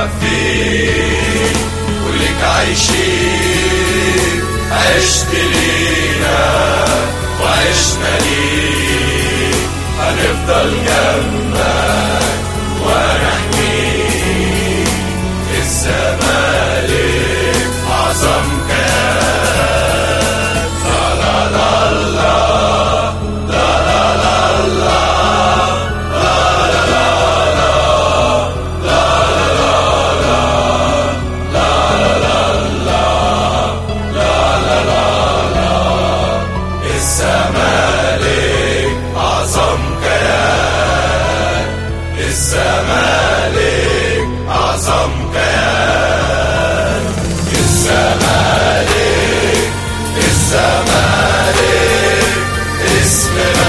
واقفين ولك عايشين عشت لينا وعشنا ليك هنفضل جنبك ونحميك الزمالك أعظم كيان لا لا لا لا لا لا لا لا الزمالك أعظم كيان الزمالك أعظم كيان الزمالك الزمالك اسم